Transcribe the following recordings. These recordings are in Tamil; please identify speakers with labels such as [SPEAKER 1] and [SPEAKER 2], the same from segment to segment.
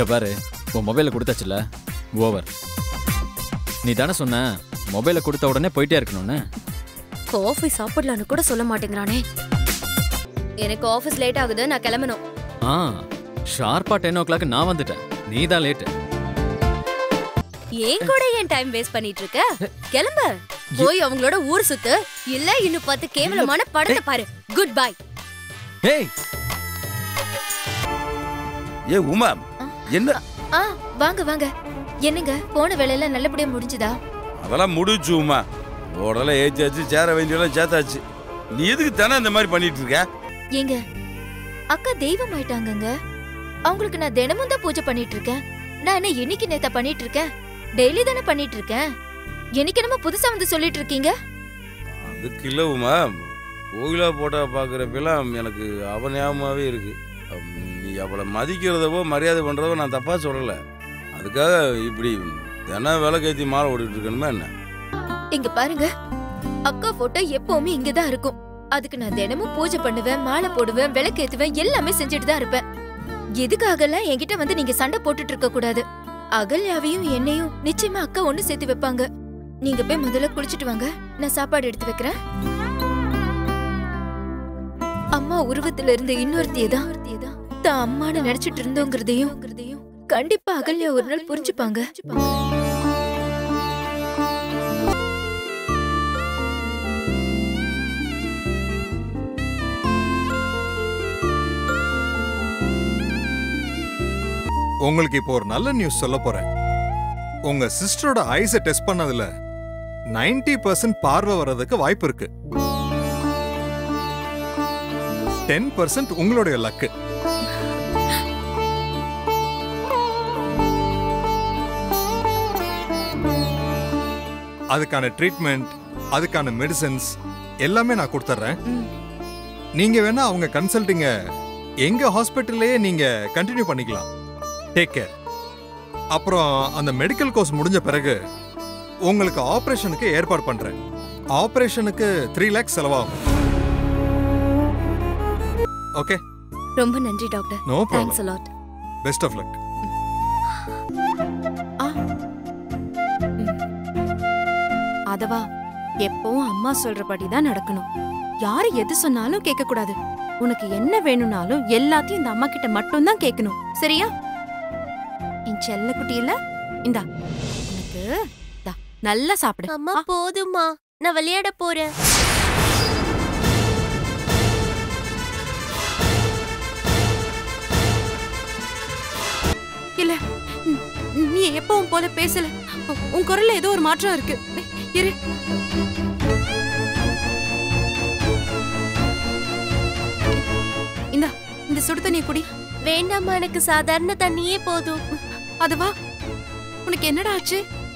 [SPEAKER 1] இங்க பாரு உன் மொபைலை கொடுத்தாச்சுல ஓவர் நீ தானே சொன்ன மொபைலை கொடுத்த உடனே போயிட்டே இருக்கணும்னு
[SPEAKER 2] காஃபி சாப்பிடலான்னு கூட சொல்ல மாட்டேங்கிறானே எனக்கு ஆபீஸ் லேட் ஆகுது நான் கிளம்பணும்
[SPEAKER 1] ஆ ஷார்ப்பா டென் ஓ கிளாக் நான் வந்துட்டேன் நீ தான் லேட்டு
[SPEAKER 2] ஏன் கூட ஏன் டைம் வேஸ்ட் பண்ணிட்டு இருக்க கிளம்பு போய் அவங்களோட ஊர் சுத்து இல்ல இன்னும் பத்து கேவலமான படத்தை பாரு குட் பை
[SPEAKER 1] ஏய்
[SPEAKER 3] ஏ உமா என்ன
[SPEAKER 2] ஆ வாங்க வாங்க என்னங்க போன வேலையெல்லாம் நல்லபடியா முடிஞ்சுதா
[SPEAKER 3] அதெல்லாம் முடிச்சு உமா உடலை ஏச்சாச்சு சேர வேண்டியெல்லாம் சேர்த்தாச்சு நீ எதுக்கு தானே இந்த மாதிரி பண்ணிட்டு இருக்க
[SPEAKER 2] ஏங்க அக்கா தெய்வம் ஆயிட்டாங்கங்க அவங்களுக்கு நான் தினமும் தான் பூஜை பண்ணிட்டு இருக்கேன் நான் என்ன இன்னைக்கு நேத்தா பண்ணிட்டு இருக்கேன் டெய்லி தானே பண்ணிட்டு இருக்கேன் எனக்கு என்னமோ புதுசா வந்து சொல்லிட்டு இருக்கீங்க
[SPEAKER 3] அதுக்கு இல்லை உமா கோயிலா போட்டா பார்க்குறப்பெல்லாம் எனக்கு அவ ஞாபகமாகவே இருக்கு அம், நீ அவளை மதிக்கிறதவோ மரியாதை பண்ணுறதோ நான் தப்பாக சொல்லலை அதுக்காக இப்படி தினம் விளக்கேற்றி மாலை ஓடிட்டு இருக்கணுமா என்ன
[SPEAKER 2] இங்க பாருங்க அக்கா போட்டோ எப்பவுமே இங்கதான் இருக்கும் அதுக்கு நான் தினமும் பூஜை பண்ணுவேன் மாலை போடுவேன் விளக்கேத்துவேன் எல்லாமே செஞ்சுட்டு தான் இருப்பேன் எதுக்காகலாம் என்கிட்ட வந்து நீங்க சண்டை போட்டுட்டு இருக்க கூடாது அகல்யாவையும் என்னையும் நிச்சயமா அக்கா ஒண்ணு சேர்த்து வைப்பாங்க நீங்க போய் முதல்ல குளிச்சிட்டு வாங்க நான் சாப்பாடு எடுத்து வைக்கிறேன் அம்மா உருவத்துல இருந்த இன்னொருத்திய தான் தான் அம்மான்னு நினைச்சிட்டு இருந்தோங்கிறதையும் கண்டிப்பா அகல்யா ஒரு நாள் புரிஞ்சுப்பாங்க
[SPEAKER 4] உங்களுக்கு இப்போ ஒரு நல்ல நியூஸ் சொல்ல போறேன் உங்க சிஸ்டரோட ஐஸை டெஸ்ட் பண்ணதுல 90% பர்சன்ட் பார்வை வர்றதுக்கு வாய்ப்பு இருக்கு டென் பர்சன்ட் உங்களுடைய லக்கு அதுக்கான ட்ரீட்மெண்ட் அதுக்கான மெடிசன்ஸ் எல்லாமே நான் கொடுத்துட்றேன்
[SPEAKER 2] ம்.
[SPEAKER 4] நீங்க வேணா அவங்க கன்சல்டிங்க எங்க ஹாஸ்பிட்டல்லையே நீங்க கண்டினியூ பண்ணிக்கலாம் டேக் கேர் அப்புறம் அந்த மெடிக்கல் கோர்ஸ் முடிஞ்ச பிறகு உங்களுக்கு ஆபரேஷனுக்கு ஏற்பாடு பண்றேன் ஆபரேஷனுக்கு த்ரீ லேக்ஸ் செலவாகும் ஓகே
[SPEAKER 2] ரொம்ப நன்றி doctor
[SPEAKER 4] no problem
[SPEAKER 2] thanks a lot
[SPEAKER 4] best of luck
[SPEAKER 5] அதவா எப்பவும் அம்மா சொல்றபடி தான் நடக்கணும் யாரு எது சொன்னாலும் கேட்க கூடாது உனக்கு என்ன வேணும்னாலும் எல்லாத்தையும் இந்த அம்மா கிட்ட மட்டும் தான் கேட்கணும் சரியா என் செல்ல குட்டி இல்ல இந்தா உனக்கு இந்தா, நல்லா சாப்பிடு
[SPEAKER 2] அம்மா
[SPEAKER 5] ஆ,
[SPEAKER 2] போதுமா நான் விளையாட போறேன்
[SPEAKER 5] இல்ல ம், நீ எப்பவும் போல பேசல உ- உன் குரல்ல ஏதோ ஒரு மாற்றம் இருக்கு இரு இந்தா இந்த சுடு தண்ணிய குடி
[SPEAKER 2] வேண்டாம்மா எனக்கு சாதாரண தண்ணியே போதும்
[SPEAKER 5] அதுவா உனக்கு என்னடா ஆச்சு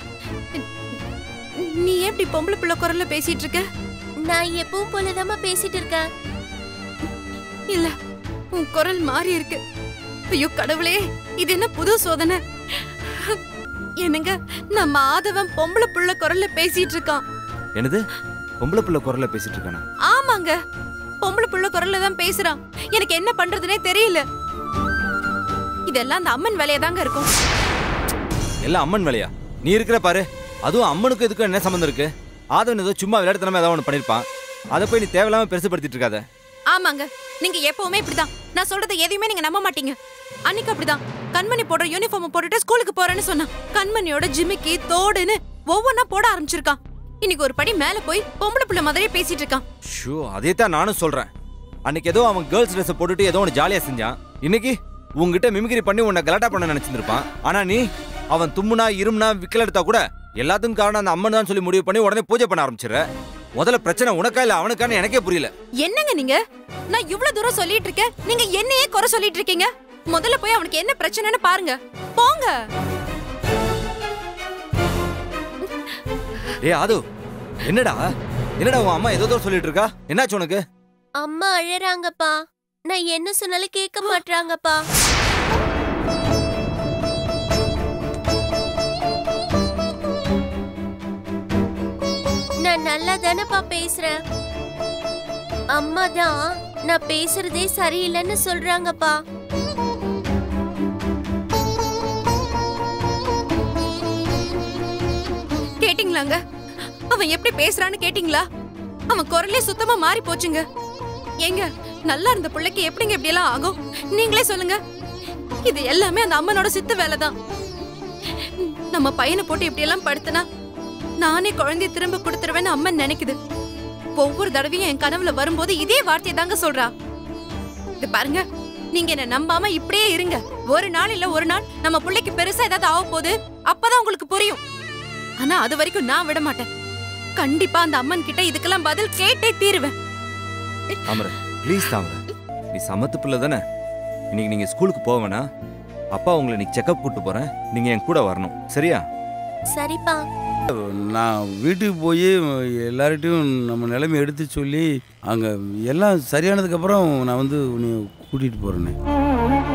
[SPEAKER 5] நீ ஏன் இப்படி பொம்பளை பிள்ளை குரல்ல பேசிட்டு இருக்க
[SPEAKER 2] நான் எப்பவும் போலதாம்மா பேசிட்டு இருக்கேன்
[SPEAKER 5] இல்ல உன் குரல் மாறி இருக்கு ஐயோ கடவுளே இது என்ன புது சோதனை என்னங்க நம்ம மாதவன் பொம்பளை புள்ள குரல்ல பேசிட்டு இருக்கான்
[SPEAKER 6] என்னது பொம்பளை பிள்ளை குரல்ல பேசிட்டு இருக்கானா
[SPEAKER 5] ஆமாங்க பொம்பளை புள்ள குரல்ல தான் பேசுறான் எனக்கு என்ன பண்றதுனே தெரியல இதெல்லாம் அந்த அம்மன் வேலையா தாங்க இருக்கும்
[SPEAKER 6] எல்லாம் அம்மன் வேலையா நீ இருக்கிற பாரு அதுவும் அம்மனுக்கு இதுக்கும் என்ன சம்மந்தம் இருக்கு ஆதவன் ஏதோ சும்மா விளையாட்டுத்தனமா ஏதாவது ஒன்று பண்ணியிருப்பான் அதை போய் நீ தேவையில்லாம பெருசுப்படுத்திட்டு இருக்காத
[SPEAKER 5] ஆமாங்க நீங்க எப்பவுமே இப்படிதான் நான் சொல்றதை எதையுமே நீங்க நம்ப மாட்டீங்க அன்னைக்கு அப்படிதான் கண்மணி போடுற யூனிஃபார்ம் போட்டுட்டு ஸ்கூலுக்கு போறேன்னு சொன்னான் கண்மணியோட ஜிமிக்கி தோடுன்னு ஒவ்வொன்னா போட ஆரம்பிச்சிருக்கான் இன்னைக்கு ஒரு படி மேல போய் பொம்பளை புள்ள மாதிரியே பேசிட்டு இருக்கான்
[SPEAKER 6] ஷோ அதே தான் நானும் சொல்றேன் அன்னைக்கு ஏதோ அவன் கேர்ள்ஸ் ட்ரெஸ் போட்டுட்டு ஏதோ ஒன்று ஜாலியா செஞ்சான் இன்னைக்கு உங்ககிட்ட மிமிக்ரி பண்ணி உன்னை கலாட்டா பண்ண நினைச்சிருப்பான் ஆனா நீ அவன் தும்முனா இருமுனா விக்கல் எடுத்தா கூட எல்லாத்துக்கும் காரணம் அந்த அம்மன் தான் சொல்லி முடிவு பண்ணி உடனே பூஜை பண்ண ஆரம்பிச்சிடுற முதல்ல பிரச்சனை உனக்கா இல்ல அவனுக்கான்னு எனக்கே புரியல
[SPEAKER 5] என்னங்க நீங்க நான் இவ்ளவு தூரம் சொல்லிட்டு இருக்கேன் நீங்க என்னையே குறை சொல்லிட்டு இருக்கீங்க முதல்ல போய் அவனுக்கு என்ன பிரச்சனைன்னு பாருங்க போங்க
[SPEAKER 6] டேய் ஆது என்னடா என்னடா உன் அம்மா ஏதோ ஏதோ சொல்லிட்டு இருக்கா என்னாச்சு உனக்கு
[SPEAKER 2] அம்மா அழறாங்கப்பா நான் என்ன சொன்னாலும் கேட்க மாட்றாங்கப்பா நான் நல்லா தானப்பா பேசுறேன் அம்மா தான் நான் பேசுறதே சரியில்லைன்னு சொல்றாங்கப்பா
[SPEAKER 5] கேட்டிங்களாங்க அவன் எப்படி பேசுறான்னு கேட்டிங்களா அவன் குரலே சுத்தமா மாறி போச்சுங்க ஏங்க நல்லா இருந்த பிள்ளைக்கு எப்படிங்க இப்படி எல்லாம் ஆகும் நீங்களே சொல்லுங்க இது எல்லாமே அந்த அம்மனோட சித்து வேலை தான் நம்ம பையனை போட்டு இப்படி எல்லாம் படுத்துனா நானே குழந்தைய திரும்ப கொடுத்துருவேன்னு அம்மன் நினைக்குது ஒவ்வொரு தடவையும் என் கனவுல வரும்போது இதே வார்த்தையை தாங்க சொல்றா இது பாருங்க நீங்க என்ன நம்பாம இப்படியே இருங்க ஒரு நாள் இல்ல ஒரு நாள் நம்ம பிள்ளைக்கு பெருசா ஏதாவது ஆக போகுது அப்பதான் உங்களுக்கு புரியும் ஆனா அது வரைக்கும் நான் விட மாட்டேன் கண்டிப்பா அந்த அம்மன் கிட்ட இதுக்கெல்லாம் பதில் கேட்டே தீருவேன்
[SPEAKER 6] தாமரை ப்ளீஸ் தாமரை நீ சமத்து பிள்ளை தானே இன்னைக்கு நீங்க ஸ்கூலுக்கு போக வேணாம் அப்பா உங்களை இன்னைக்கு செக்கப் கூட்டு போறேன் நீங்க என் கூட வரணும் சரியா
[SPEAKER 2] சரிப்பா
[SPEAKER 3] நான் வீட்டுக்கு போய் எல்லார்கிட்டையும் நம்ம நிலைமை எடுத்து சொல்லி அங்கே எல்லாம் சரியானதுக்கப்புறம் நான் வந்து உன்னை கூட்டிகிட்டு போகிறேனே